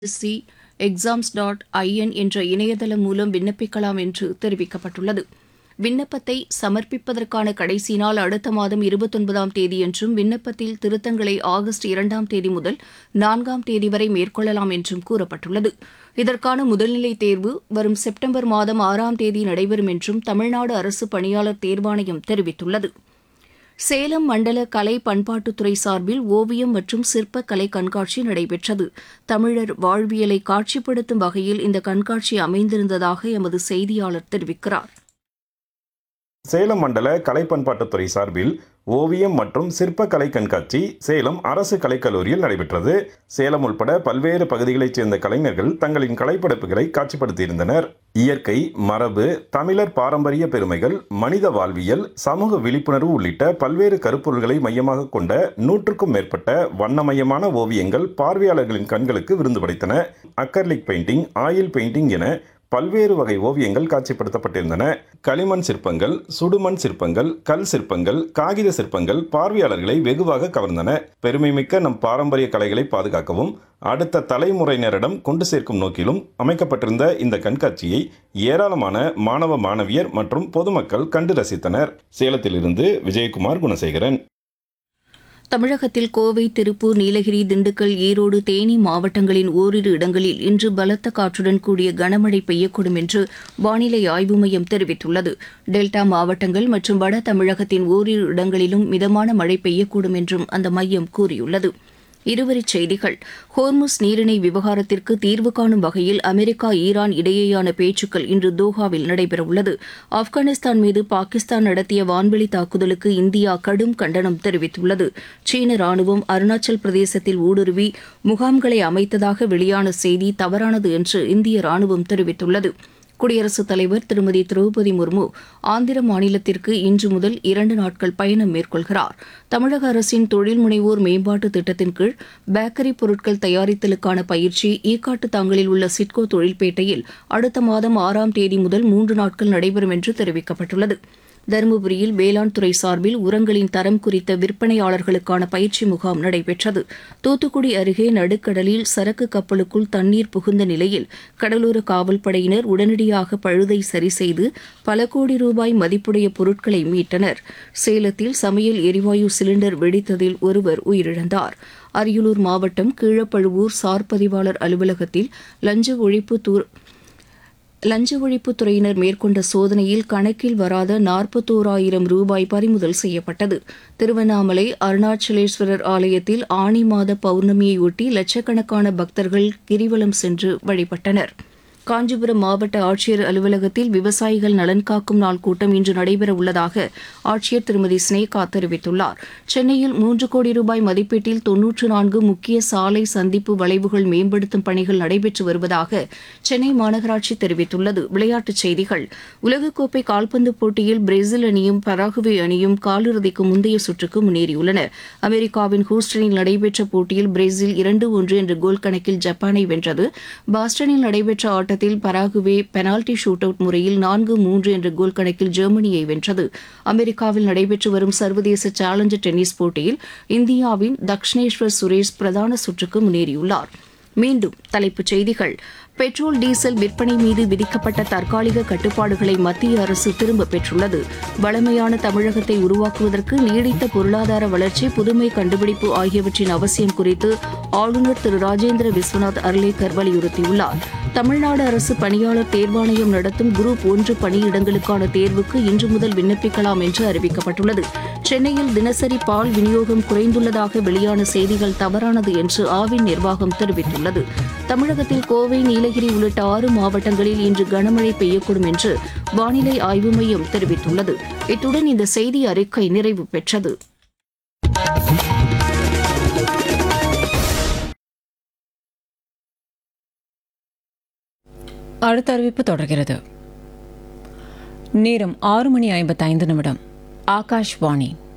C exams dot IN என்ற இணையதளம் மூலம் விண்ணப்பிக்கலாம் என்று தெரிவிக்கப்பட்டுள்ளது விண்ணப்பத்தை சமர்ப்பிப்பதற்கான கடைசி நாள் அடுத்த மாதம் இருபத்தொன்பதாம் தேதியன்றும் விண்ணப்பத்தில் திருத்தங்களை ஆகஸ்ட் இரண்டாம் தேதி முதல் நான்காம் தேதி வரை மேற்கொள்ளலாம் என்றும் கூறப்பட்டுள்ளது இதற்கான முதல்நிலை தேர்வு வரும் செப்டம்பர் மாதம் ஆறாம் தேதி நடைபெறும் என்றும் தமிழ்நாடு அரசு பணியாளர் தேர்வாணையம் தெரிவித்துள்ளது சேலம் மண்டல கலை பண்பாட்டுத்துறை சார்பில் ஓவியம் மற்றும் சிற்ப கலை கண்காட்சி நடைபெற்றது தமிழர் வாழ்வியலை காட்சிப்படுத்தும் வகையில் இந்த கண்காட்சி அமைந்திருந்ததாக எமது செய்தியாளர் தெரிவிக்கிறார் சேலம் மண்டல கலை பண்பாட்டுத்துறை சார்பில் ஓவியம் மற்றும் சிற்ப கலை கண்காட்சி சேலம் அரசு கலைக்கல்லூரியில் நடைபெற்றது சேலம் உட்பட பல்வேறு பகுதிகளைச் சேர்ந்த கலைஞர்கள் தங்களின் கலைப்படைப்புகளை காட்சிப்படுத்தியிருந்தனர் இயற்கை மரபு தமிழர் பாரம்பரிய பெருமைகள் மனித வாழ்வியல் சமூக விழிப்புணர்வு உள்ளிட்ட பல்வேறு கருப்பொருள்களை மையமாக கொண்ட நூற்றுக்கும் மேற்பட்ட வண்ணமயமான ஓவியங்கள் பார்வையாளர்களின் கண்களுக்கு விருந்து படைத்தன அக்கர்லிக் பெயிண்டிங் ஆயில் பெயிண்டிங் என பல்வேறு வகை ஓவியங்கள் காட்சிப்படுத்தப்பட்டிருந்தன களிமண் சிற்பங்கள் சுடுமண் சிற்பங்கள் கல் சிற்பங்கள் காகித சிற்பங்கள் பார்வையாளர்களை வெகுவாக கவர்ந்தன பெருமைமிக்க நம் பாரம்பரிய கலைகளை பாதுகாக்கவும் அடுத்த தலைமுறையினரிடம் கொண்டு சேர்க்கும் நோக்கிலும் அமைக்கப்பட்டிருந்த இந்த கண்காட்சியை ஏராளமான மாணவ மாணவியர் மற்றும் பொதுமக்கள் கண்டு ரசித்தனர் சேலத்திலிருந்து விஜயகுமார் குணசேகரன் தமிழகத்தில் கோவை திருப்பூர் நீலகிரி திண்டுக்கல் ஈரோடு தேனி மாவட்டங்களின் ஓரிரு இடங்களில் இன்று பலத்த காற்றுடன் கூடிய கனமழை பெய்யக்கூடும் என்று வானிலை ஆய்வு மையம் தெரிவித்துள்ளது டெல்டா மாவட்டங்கள் மற்றும் வட தமிழகத்தின் ஓரிரு இடங்களிலும் மிதமான மழை பெய்யக்கூடும் என்றும் அந்த மையம் கூறியுள்ளது இருவரிச் செய்திகள் ஹோர்முஸ் நீரிணை விவகாரத்திற்கு தீர்வு காணும் வகையில் அமெரிக்கா ஈரான் இடையேயான பேச்சுக்கள் இன்று தோஹாவில் நடைபெறவுள்ளது ஆப்கானிஸ்தான் மீது பாகிஸ்தான் நடத்திய வான்வெளி தாக்குதலுக்கு இந்தியா கடும் கண்டனம் தெரிவித்துள்ளது சீன ராணுவம் அருணாச்சல் பிரதேசத்தில் ஊடுருவி முகாம்களை அமைத்ததாக வெளியான செய்தி தவறானது என்று இந்திய ராணுவம் தெரிவித்துள்ளது குடியரசுத் தலைவர் திருமதி திரௌபதி முர்மு ஆந்திர மாநிலத்திற்கு இன்று முதல் இரண்டு நாட்கள் பயணம் மேற்கொள்கிறார் தமிழக அரசின் தொழில் முனைவோர் மேம்பாட்டு திட்டத்தின் கீழ் பேக்கரி பொருட்கள் தயாரித்தலுக்கான பயிற்சி ஈக்காட்டு தாங்கலில் உள்ள சிட்கோ தொழில்பேட்டையில் அடுத்த மாதம் ஆறாம் தேதி முதல் மூன்று நாட்கள் நடைபெறும் என்று தெரிவிக்கப்பட்டுள்ளது தருமபுரியில் வேளாண் துறை சார்பில் உரங்களின் தரம் குறித்த விற்பனையாளர்களுக்கான பயிற்சி முகாம் நடைபெற்றது தூத்துக்குடி அருகே நடுக்கடலில் சரக்கு கப்பலுக்குள் தண்ணீர் புகுந்த நிலையில் கடலோர காவல்படையினர் உடனடியாக பழுதை சரி செய்து பல கோடி ரூபாய் மதிப்புடைய பொருட்களை மீட்டனர் சேலத்தில் சமையல் எரிவாயு சிலிண்டர் வெடித்ததில் ஒருவர் உயிரிழந்தார் அரியலூர் மாவட்டம் கீழப்பழுவூர் சார் பதிவாளர் அலுவலகத்தில் லஞ்ச ஒழிப்பு தூர் லஞ்ச ஒழிப்புத்துறையினர் மேற்கொண்ட சோதனையில் கணக்கில் வராத நாற்பத்தோராயிரம் ரூபாய் பறிமுதல் செய்யப்பட்டது திருவண்ணாமலை அருணாச்சலேஸ்வரர் ஆலயத்தில் ஆனி மாத பௌர்ணமியையொட்டி லட்சக்கணக்கான பக்தர்கள் கிரிவலம் சென்று வழிபட்டனர் காஞ்சிபுரம் மாவட்ட ஆட்சியர் அலுவலகத்தில் விவசாயிகள் நலன் காக்கும் நாள் கூட்டம் இன்று நடைபெற உள்ளதாக ஆட்சியர் திருமதி ஸ்னேகா தெரிவித்துள்ளார் சென்னையில் மூன்று கோடி ரூபாய் மதிப்பீட்டில் தொன்னூற்று நான்கு முக்கிய சாலை சந்திப்பு வளைவுகள் மேம்படுத்தும் பணிகள் நடைபெற்று வருவதாக சென்னை மாநகராட்சி தெரிவித்துள்ளது விளையாட்டுச் செய்திகள் உலகக்கோப்பை கால்பந்து போட்டியில் பிரேசில் அணியும் பராகுவே அணியும் காலிறுதிக்கு முந்தைய சுற்றுக்கு முன்னேறியுள்ளன அமெரிக்காவின் ஹூஸ்டனில் நடைபெற்ற போட்டியில் பிரேசில் இரண்டு ஒன்று என்ற கோல் கணக்கில் ஜப்பானை வென்றது பாஸ்டனில் நடைபெற்ற ஆட்டத்தில் பராகுவே பெனால்டி ஷூட் அவுட் முறையில் நான்கு மூன்று என்ற கோல் கணக்கில் ஜெர்மனியை வென்றது அமெரிக்காவில் நடைபெற்று வரும் சர்வதேச சேலஞ்சர் டென்னிஸ் போட்டியில் இந்தியாவின் தக்ஷனேஸ்வர் சுரேஷ் பிரதான சுற்றுக்கு முன்னேறியுள்ளார் மீண்டும் தலைப்புச் செய்திகள் பெட்ரோல் டீசல் விற்பனை மீது விதிக்கப்பட்ட தற்காலிக கட்டுப்பாடுகளை மத்திய அரசு திரும்பப் பெற்றுள்ளது வளமையான தமிழகத்தை உருவாக்குவதற்கு நீடித்த பொருளாதார வளர்ச்சி புதுமை கண்டுபிடிப்பு ஆகியவற்றின் அவசியம் குறித்து ஆளுநர் திரு ராஜேந்திர விஸ்வநாத் அர்லேக்கர் வலியுறுத்தியுள்ளார் தமிழ்நாடு அரசு பணியாளர் தேர்வாணையம் நடத்தும் குரூப் ஒன்று பணியிடங்களுக்கான தேர்வுக்கு இன்று முதல் விண்ணப்பிக்கலாம் என்று அறிவிக்கப்பட்டுள்ளது சென்னையில் தினசரி பால் விநியோகம் குறைந்துள்ளதாக வெளியான செய்திகள் தவறானது என்று ஆவின் நிர்வாகம் தெரிவித்துள்ளது தமிழகத்தில் கோவை நீலகிரி உள்ளிட்ட ஆறு மாவட்டங்களில் இன்று கனமழை பெய்யக்கூடும் என்று வானிலை ஆய்வு மையம் தெரிவித்துள்ளது இத்துடன் இந்த செய்தி அறிக்கை நிறைவு பெற்றது அடுத்த அறிவிப்பு தொடர்கிறது நேரம் ஆறு மணி ஐம்பத்தைந்து நிமிடம் ஆகாஷ்வாணி